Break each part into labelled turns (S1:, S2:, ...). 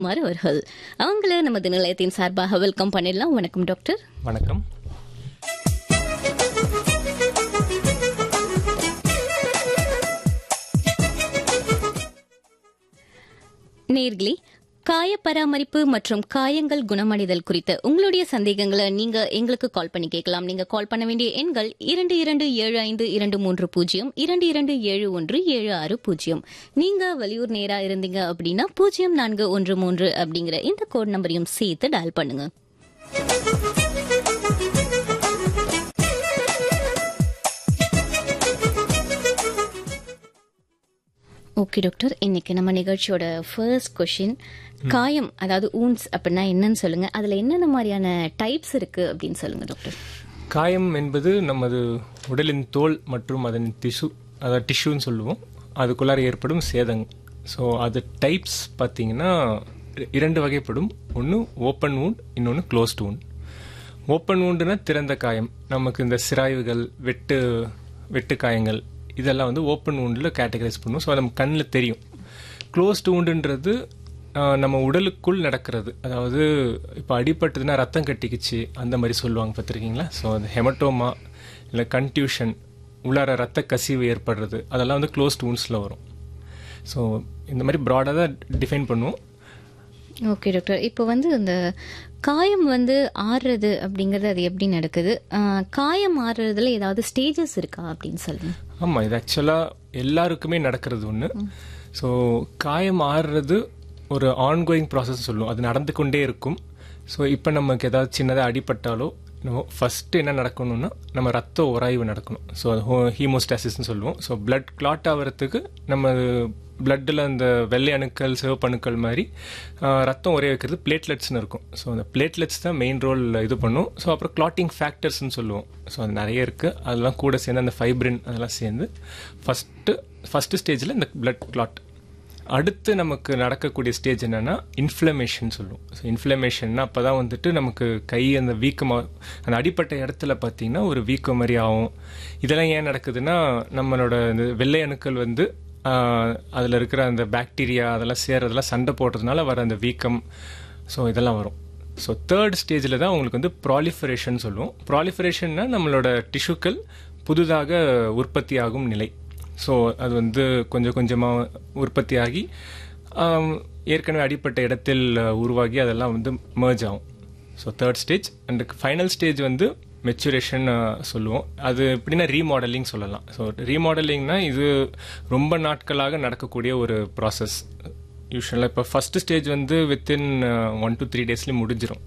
S1: குமார் அவர்கள் அவங்கள நமது நிலையத்தின் சார்பாக வெல்கம் பண்ணிடலாம் வணக்கம் டாக்டர்
S2: வணக்கம்
S1: நேர்களே காய பராமரிப்பு மற்றும் காயங்கள் குணமடைதல் குறித்த உங்களுடைய சந்தேகங்களை நீங்க எங்களுக்கு கால் பண்ணி கேட்கலாம் நீங்க கால் பண்ண வேண்டிய எண்கள் இரண்டு இரண்டு ஏழு ஐந்து இரண்டு மூன்று பூஜ்ஜியம் இரண்டு இரண்டு ஏழு ஒன்று ஏழு ஆறு பூஜ்ஜியம் நீங்க வெளியூர் நேரா இருந்தீங்க அப்படின்னா பூஜ்ஜியம் நான்கு ஒன்று மூன்று அப்படிங்கிற இந்த கோட் நம்பரையும் சேர்த்து டயல் பண்ணுங்க ஓகே டாக்டர் இன்னைக்கு நம்ம நிகழ்ச்சியோட ஃபர்ஸ்ட் கொஷின் காயம் அதாவது ஊன்ஸ் அப்படின்னா என்னன்னு சொல்லுங்க அதுல என்னென்ன மாதிரியான டைப்ஸ் இருக்கு அப்படின்னு சொல்லுங்க டாக்டர்
S2: காயம் என்பது நமது உடலின் தோல் மற்றும் அதன் திசு அதாவது டிஷ்யூன்னு சொல்லுவோம் அதுக்குள்ளார ஏற்படும் சேதம் ஸோ அது டைப்ஸ் பார்த்தீங்கன்னா இரண்டு வகைப்படும் ஒன்று ஓப்பன் wound இன்னொன்று க்ளோஸ்ட் wound ஓப்பன் woundனா திறந்த காயம் நமக்கு இந்த சிராய்வுகள் வெட்டு வெட்டு காயங்கள் இதெல்லாம் வந்து ஓப்பன் woundல கேட்டகரைஸ் பண்ணுவோம் ஸோ நம்ம கண்ணில் தெரியும் க்ளோஸ்ட் woundன்றது ஆஹ், நம்ம உடலுக்குள் நடக்கிறது அதாவது இப்போ அடிபட்டதுன்னா ரத்தம் கட்டிக்கிச்சு அந்த மாதிரி சொல்லுவாங்க பார்த்துருக்கீங்களா ஸோ அந்த ஹெமட்டோமா இல்லை கன்ட்யூஷன் உள்ளார ரத்த கசிவு ஏற்படுறது அதெல்லாம் வந்து க்ளோஸ்ட் woundsல வரும் ஸோ இந்த மாதிரி ப்ராடாக தான் டிஃபைன் பண்ணுவோம்
S1: ஓகே டாக்டர் இப்போ வந்து இந்த காயம் வந்து ஆறுறது அப்படிங்கறது அது எப்படி நடக்குது ஆஹ், காயம் ஆறுறதுல ஏதாவது ஸ்டேஜஸ் இருக்கா அப்படின்னு சொல்லுங்க
S2: ஆமாம் இது ஆக்சுவலாக எல்லாருக்குமே நடக்கிறது ஒன்று ஸோ காயம் ஆறுறது ஒரு ஆன்கோயிங் ப்ராசஸ் சொல்லுவோம் அது நடந்து கொண்டே இருக்கும் ஸோ இப்போ நமக்கு ஏதாவது சின்னதாக அடிபட்டாலோ நம்ம ஃபஸ்ட்டு என்ன நடக்கணும்னா நம்ம ரத்த உராய்வு நடக்கணும் ஸோ அது ஹீமோஸ்டாசிஸ்னு சொல்லுவோம் ஸோ blood clot ஆகிறதுக்கு நம்ம பிளட்டில் அந்த வெள்ளை அணுக்கள் சிவப்பு அணுக்கள் மாதிரி ஆஹ், ரத்தம் உரைய வைக்கிறது பிளேட்லெட்ஸ்னு இருக்கும் ஸோ அந்த பிளேட்லெட்ஸ் தான் மெயின் ரோல் இது பண்ணும் ஸோ அப்புறம் கிளாட்டிங் ஃபேக்டர்ஸ்னு சொல்லுவோம் ஸோ அது நிறைய இருக்குது அதெல்லாம் கூட சேர்ந்து அந்த ஃபைப்ரின் அதெல்லாம் சேர்ந்து ஃபஸ்ட்டு ஃபஸ்ட்டு ஸ்டேஜில் இந்த பிளட் கிளாட் அடுத்து நமக்கு நடக்கக்கூடிய ஸ்டேஜ் என்னன்னா இன்ஃப்ளமேஷன் சொல்லுவோம் ஸோ இன்ஃப்ளமேஷன்னா அப்போ தான் வந்துட்டு நமக்கு கை அந்த வீக்கமாக அந்த அடிப்பட்ட இடத்துல பார்த்தீங்கன்னா ஒரு வீக்கம் மாதிரி ஆகும் இதெல்லாம் ஏன் நடக்குதுன்னா நம்மளோட இந்த வெள்ளை அணுக்கள் வந்து அதில் இருக்கிற அந்த பாக்டீரியா அதெல்லாம் சேர்றதெல்லாம் சண்டை போடுறதுனால வர அந்த வீக்கம் ஸோ இதெல்லாம் வரும் ஸோ தேர்ட் ஸ்டேஜில் தான் உங்களுக்கு வந்து ப்ராலிஃபரேஷன் சொல்லுவோம் ப்ராலிஃபரேஷன்னா நம்மளோட டிஷ்யூக்கள் புதுதாக உற்பத்தி ஆகும் நிலை ஸோ அது வந்து கொஞ்சம் கொஞ்சமாக உற்பத்தியாகி ஆம், ஏற்கனவே அடிப்பட்ட இடத்தில் அஹ், உருவாகி அதெல்லாம் வந்து merge ஆகும் so third stage and final stage வந்து மெச்சுரேஷன் சொல்லுவோம் அது எப்படின்னா ரீமாடலிங் சொல்லலாம் ஸோ ரீமாடலிங்னா இது ரொம்ப நாட்களாக நடக்கக்கூடிய ஒரு ப்ராசஸ் யூஸ்வலாக இப்போ ஃபர்ஸ்ட் ஸ்டேஜ் வந்து வித்தின் ஒன் டு த்ரீ டேஸ்லேயே முடிஞ்சிடும்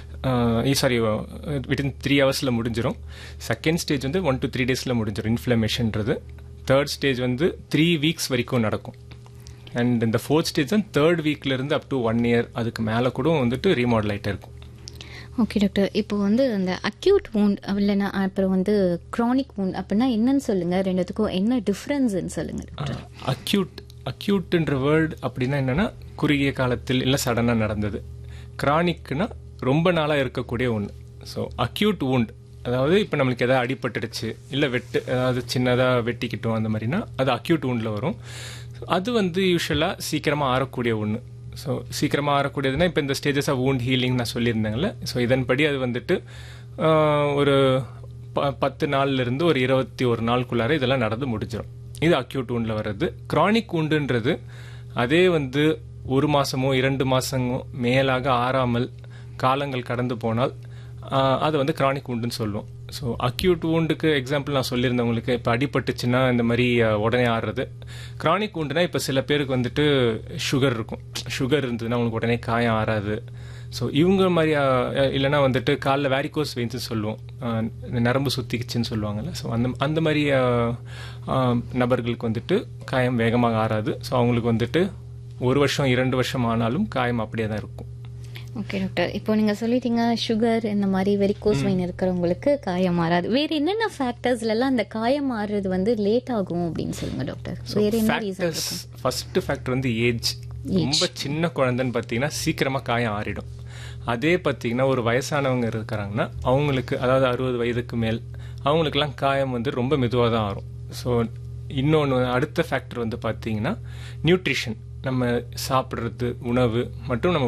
S2: சாரி வித்தின் த்ரீ ஹவர்ஸில் முடிஞ்சிடும் செகண்ட் ஸ்டேஜ் வந்து ஒன் டு த்ரீ டேஸில் முடிஞ்சிடும் இன்ஃப்ளமேஷன்றது தேர்ட் ஸ்டேஜ் வந்து த்ரீ வீக்ஸ் வரைக்கும் நடக்கும் அண்ட் இந்த ஃபோர்த் ஸ்டேஜ் தான் தேர்ட் வீக்லேருந்து அப் டு ஒன் இயர் அதுக்கு மேலே கூட வந்துட்டு ரீமாடல் ஆகிட்டே இருக்கும்
S1: ஓகே டாக்டர் இப்போ வந்து அந்த அக்யூட் wound இல்லைன்னா அப்புறம் வந்து க்ரானிக் wound அப்படின்னா என்னன்னு சொல்லுங்க ரெண்டுத்துக்கும் என்ன டிஃப்ரென்ஸ்ன்னு சொல்லுங்க டாக்டர்
S2: அக்யூட் அக்யூட்ன்ற வேர்டு அப்படின்னா என்னன்னா குறுகிய காலத்தில் இல்லை சடனாக நடந்தது கிரானிக்னா ரொம்ப நாளாக இருக்கக்கூடிய ஒன்று ஸோ அக்யூட் wound அதாவது இப்போ நம்மளுக்கு எதாவது அடிபட்டுடுச்சு இல்லை வெட்டு அதாவது சின்னதாக வெட்டிக்கிட்டோம் அந்த மாதிரினா அது அக்யூட் woundல வரும் அது வந்து யூஸ்வலாக சீக்கிரமாக ஆறக்கூடிய ஒன்று ஸோ சீக்கிரமாக ஆறக்கூடியதுன்னா இப்போ இந்த ஸ்டேஜஸ் ஆஃப் wound ஹீலிங் நான் சொல்லியிருந்தேங்கல்ல ஸோ இதன்படி அது வந்துட்டு ஆஹ், ஒரு ப- பத்து நாள்ல இருந்து ஒரு இருபத்தி ஒரு நாளுக்குள்ளார இதெல்லாம் நடந்து முடிஞ்சிடும் இது அக்யூட் woundல வர்றது கிரானிக் woundன்றது அதே வந்து ஒரு மாசமோ இரண்டு மாசமோ மேலாக ஆறாமல் காலங்கள் கடந்து போனால் ஆஹ், அது வந்து கிரானிக் woundன்னு சொல்லுவோம் ஸோ அக்யூட் woundக்கு எக்ஸாம்பிள் நான் சொல்லியிருந்தேன் உங்களுக்கு இப்போ அடிபட்டுச்சுன்னா இந்த மாதிரி ஆஹ், உடனே ஆடுறது கிரானிக் woundனா இப்போ சில பேருக்கு வந்துட்டு சுகர் இருக்கும் சுகர் இருந்ததுன்னா அவங்களுக்கு உடனே காயம் ஆறாது ஸோ இவங்க மாதிரி ஆஹ், இல்லைன்னா வந்துட்டு காலில் வேரிகோஸ் வெயின்ஸ் சொல்லுவோம் ஆஹ், இந்த நரம்பு சுத்திக்குச்சுன்னு சொல்லுவாங்கல்ல ஸோ அந்த அந்த மாதிரி ஆஹ், ஆஹ், நபர்களுக்கு வந்துட்டு காயம் வேகமாக ஆறாது ஸோ அவங்களுக்கு வந்துட்டு ஒரு வருஷம் இரண்டு வருஷம் ஆனாலும் காயம் அப்படியே தான் இருக்கும்
S1: ஓகே டாக்டர் இப்போ நீங்க சொல்லிட்டீங்க சுகர் இந்த மாதிரி வெரிகோஸ் வெயின் இருக்கிறவங்களுக்கு காயம் மாறாது வேற என்னென்ன ஃபேக்டர்ஸ்ல எல்லாம் அந்த காயம் மாறுறது வந்து லேட் ஆகும் அப்படின்னு சொல்லுங்க டாக்டர் வேற என்ன ரீசன்
S2: ஃபேக்டர்ஸ் ஃபர்ஸ்ட் ஃபேக்டர் வந்து ஏஜ் ரொம்ப சின்ன குழந்தைன்னு பார்த்தீங்கன்னா சீக்கிரமாக காயம் ஆறிடும் அதே பார்த்தீங்கன்னா ஒரு வயசானவங்க இருக்கிறாங்கன்னா அவங்களுக்கு அதாவது அறுபது வயதுக்கு மேல் அவங்களுக்குலாம் காயம் வந்து ரொம்ப மெதுவாக தான் ஆறும் ஸோ இன்னொன்று அடுத்த ஃபேக்டர் வந்து பார்த்தீங்கன்னா நியூட்ரிஷன் நம்ம சாப்பிட்றது உணவு மற்றும் நம்ம